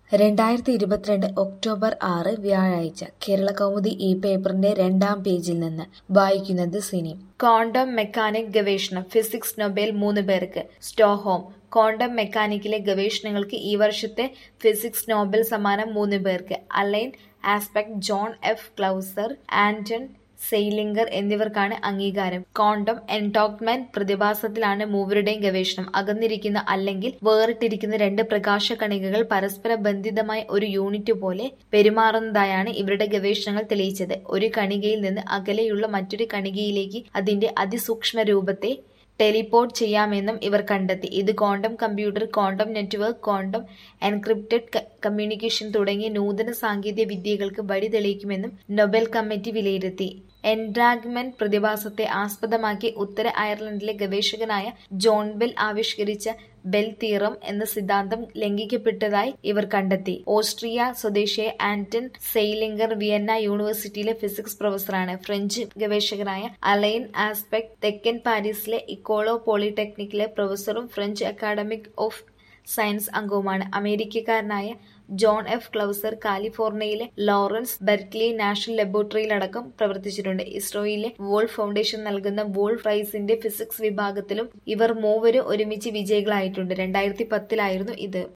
രണ്ടായിരത്തി ഇരുപത്തിരണ്ട് ഒക്ടോബർ ആറ് വ്യാഴാഴ്ച കേരളകൗമുദി ഈ പേപ്പറിന്റെ രണ്ടാം പേജിൽ നിന്ന് വായിക്കുന്നത് സിനി ക്വാണ്ടം മെക്കാനിക് ഗവേഷണം ഫിസിക്സ് നൊബേൽ മൂന്ന് പേർക്ക് സ്റ്റോഹോം ക്വാണ്ടം മെക്കാനിക്കിലെ ഗവേഷണങ്ങൾക്ക് ഈ വർഷത്തെ ഫിസിക്സ് നോബൽ സമ്മാനം മൂന്ന് പേർക്ക് Alain Aspect John F Clauser Anton Zeilinger എന്നിവർക്കാണ് അംഗീകാരം ക്വാണ്ടം എൻടോക്മെന്റ് പ്രതിഭാസത്തിലാണ് മൂവരുടെയും ഗവേഷണം അകന്നിരിക്കുന്ന അല്ലെങ്കിൽ വേറിട്ടിരിക്കുന്ന രണ്ട് പ്രകാശ കണികകൾ പരസ്പര ബന്ധിതമായ ഒരു യൂണിറ്റ് പോലെ പെരുമാറുന്നതായാണ് ഇവരുടെ ഗവേഷണങ്ങൾ തെളിയിച്ചത് ഒരു കണികയിൽ നിന്ന് അകലെയുള്ള മറ്റൊരു കണികയിലേക്ക് അതിന്റെ അതിസൂക്ഷ്മ രൂപത്തെ ടെലിപ്പോർട്ട് ചെയ്യാമെന്നും ഇവർ കണ്ടെത്തി ഇത് quantum computer quantum network quantum encrypted communication തുടങ്ങിയ നൂതന സാങ്കേതിക വിദ്യകൾക്ക് വഴി തെളിയിക്കുമെന്നും നൊബേൽ കമ്മിറ്റി വിലയിരുത്തി എൻഡ്രാഗ്മെന്റ് പ്രതിഭാസത്തെ ആസ്പദമാക്കി ഉത്തര അയർലൻഡിലെ ഗവേഷകനായ ജോൺ ബെൽ ആവിഷ്കരിച്ച ബെൽ തീറം എന്ന സിദ്ധാന്തം ലംഘിക്കപ്പെട്ടതായി ഇവർ കണ്ടെത്തി ഓസ്ട്രിയ സ്വദേശിയായ ആന്റൺ സെയ്ലിംഗർ വിയന്ന യൂണിവേഴ്സിറ്റിയിലെ ഫിസിക്സ് പ്രൊഫസറാണ് ഫ്രഞ്ച് ഗവേഷകനായ അലൈൻ ആസ്പെക്ട് തെക്കൻ പാരീസിലെ ഇക്കോളോ പോളിടെക്നിക്കിലെ പ്രൊഫസറും ഫ്രഞ്ച് അക്കാഡമിക് ഓഫ് സയൻസ് അംഗവുമാണ് അമേരിക്കക്കാരനായ ജോൺ എഫ് ക്ലൗസർ കാലിഫോർണിയയിലെ ലോറൻസ് ബെർക്ക്ലി നാഷണൽ ലബോറട്ടറിയിലടക്കം പ്രവർത്തിച്ചിട്ടുണ്ട് ഇസ്രോയിലെ വോൾ ഫൗണ്ടേഷൻ നൽകുന്ന വോൾ പ്രൈസിന്റെ ഫിസിക്സ് വിഭാഗത്തിലും ഇവർ മൂവരും ഒരുമിച്ച് വിജയികളായിട്ടുണ്ട് രണ്ടായിരത്തി പത്തിലായിരുന്നു ഇത്